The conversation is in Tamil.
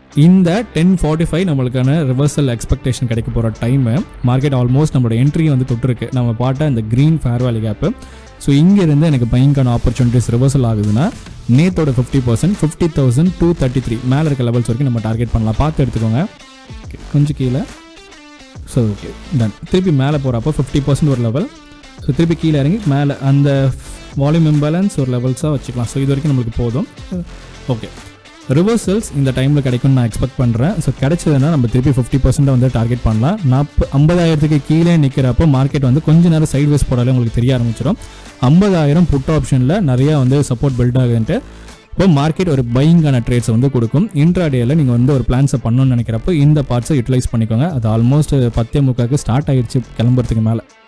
இந்த டென் ஃபார்ட்டி ஃபைவ் நம்மளுக்கான ரிவர்சல் எக்ஸ்பெக்டேஷன் கிடைக்க போகிற டைமு மார்க்கெட் ஆல்மோஸ்ட் நம்மளோட என்ட்ரி வந்து தொட்டிருக்கு நம்ம பாட்ட இந்த green fair value gap so இங்கேருந்து எனக்கு பயங்கான ஆப்பர்ச்சுனிட்டிஸ் ரிவர்சல் ஆகுதுன்னா நேத்தோட fifty percent fifty thousand two thirty three மேலே இருக்க லெவல்ஸ் வரைக்கும் நம்ம டார்கெட் பண்ணலாம் பார்த்து எடுத்துக்கோங்க ஓகே கொஞ்சம் கீழே ஸோ ஓகே டன் திருப்பி மேலே போகிறப்போ ஃபிஃப்டி பர்சன்ட் ஒரு லெவல் ஸோ திருப்பி கீழே இறங்கி மேலே அந்த வால்யூம் இம்பேலன்ஸ் ஒரு லெவல்ஸாக வச்சுக்கலாம் ஸோ இது வரைக்கும் நம்மளுக்கு போதும் ஓகே ரிவர்சல்ஸ் இந்த டைமில் கிடைக்கும்னு நான் எக்ஸ்பெக்ட் பண்ணுறேன் ஸோ கிடைச்சதுன்னா நம்ம திருப்பி ஃபிஃப்டி பர்சன்ட் வந்து டார்கெட் பண்ணலாம் நாற்ப ஐம்பதாயிரத்துக்கு கீழே நிற்கிறப்போ மார்க்கெட் வந்து கொஞ்ச நேரம் சைட்வேஸ் போடாலே உங்களுக்கு தெரிய ஆரம்பிச்சிடும் ஐம்பதாயிரம் புட் ஆப்ஷனில் நிறையா வந்து சப்போர்ட் பில்ட் ஆகுதுன்ட்டு இப்போ மார்க்கெட் ஒரு பையிங்கான ட்ரேட்ஸ் வந்து கொடுக்கும் இன்ட்ராடேயில் நீங்கள் வந்து ஒரு பிளான்ஸை பண்ணணும்னு நினைக்கிறப்போ இந்த பார்ட்ஸை யூட்டிலைஸ் பண்ணிக்கோங்க அது ஆல்மோஸ்ட் பத்தே முக்காக்கு ஸ்டார்ட் ஆகிடுச்சு கிளம்புறதுக்கு மேலே